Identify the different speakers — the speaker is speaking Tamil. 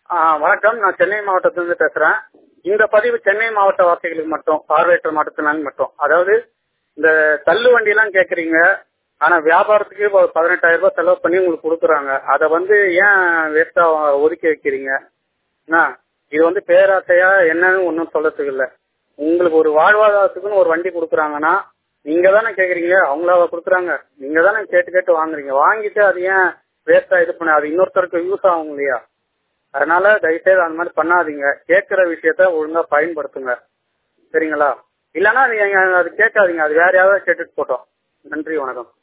Speaker 1: ஆ, வணக்கம் நான் சென்னை மாவட்டத்திலிருந்து பேசுறேன் இந்த பதிவு சென்னை மாவட்ட வாசிகளுக்கு மட்டும் பார்வையற்ற மாவட்டத்தினாங்க மட்டும் அதாவது இந்த தள்ளு வண்டி எல்லாம் கேக்குறீங்க ஆனா வியாபாரத்துக்கு ஒரு பதினெட்டாயிரம் ரூபாய் செலவு பண்ணி உங்களுக்கு கொடுக்குறாங்க அதை வந்து ஏன் வேஸ்டா ஒதுக்கி வைக்கிறீங்க என்ன இது வந்து பேராசையா என்னன்னு ஒன்றும் சொல்லறதுக்கு இல்ல உங்களுக்கு ஒரு வாழ்வாதாரத்துக்குன்னு ஒரு வண்டி கொடுக்குறாங்கன்னா நீங்க தானே கேக்குறீங்க அவங்களாவா கொடுக்குறாங்க நீங்க தானே கேட்டு கேட்டு வாங்குறீங்க வாங்கிட்டு அது ஏன் வேஸ்டா இது பண்ண அது இன்னொருத்தருக்கு யூஸ் ஆகும் இல்லையா அதனால தயவுசெய்து அந்த மாதிரி பண்ணாதீங்க கேட்கிற விஷயத்த ஒழுங்கா பயன்படுத்துங்க சரிங்களா இல்லைன்னா நீங்க அது கேட்காதீங்க அது வேற யாராவது கேட்டுட்டு போட்டோம் நன்றி வணக்கம்